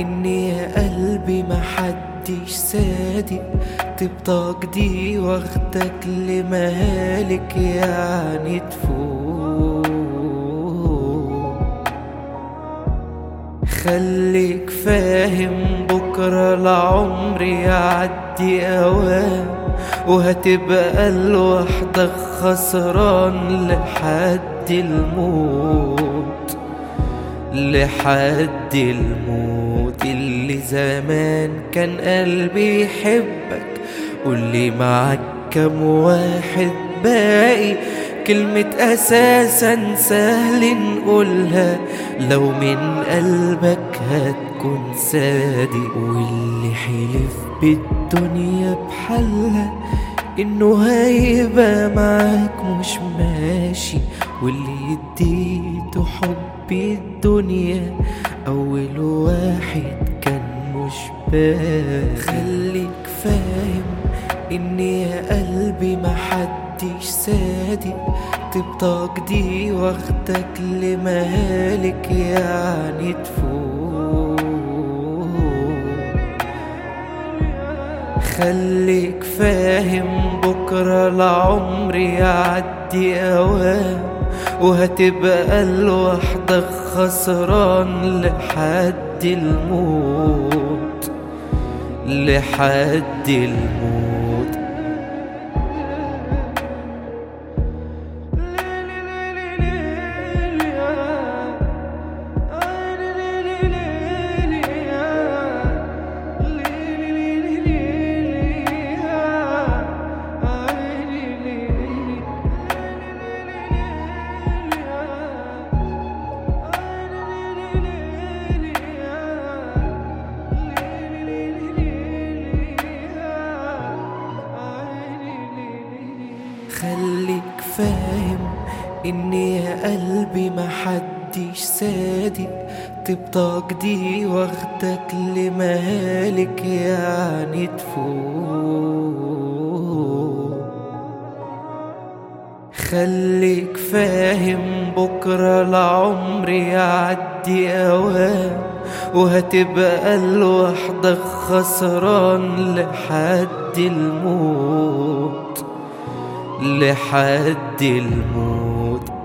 إني يا قلبي محدش صادق تبطاك دي واخدك لمهالك يعني تفوق خليك فاهم بكرة لعمري يعدي أوام وهتبقى لوحدك خسران لحد الموت لحد الموت اللي زمان كان قلبي يحبك قولي معاك كم واحد باقي كلمة أساسا سهل نقولها لو من قلبك هتكون صادق واللي حلف بالدنيا بحالها إنه هيبقى معاك مش ماشي واللي اديته حب الدنيا أول واحد كان مش باقي خليك فاهم إني يا قلبي محدش صادق تبطاك دي واخدك لمهالك يعني تفوق خليك فاهم بكرة لعمري يعدي أوام وهتبقى لوحدك خسران لحد الموت لحد الموت خليك فاهم إني يا قلبي محدش صادق تبطاك دي واخدك لمهالك يعني تفوق خليك فاهم بكرة لعمري يعدي أوام وهتبقى لوحدك خسران لحد الموت لحد الموت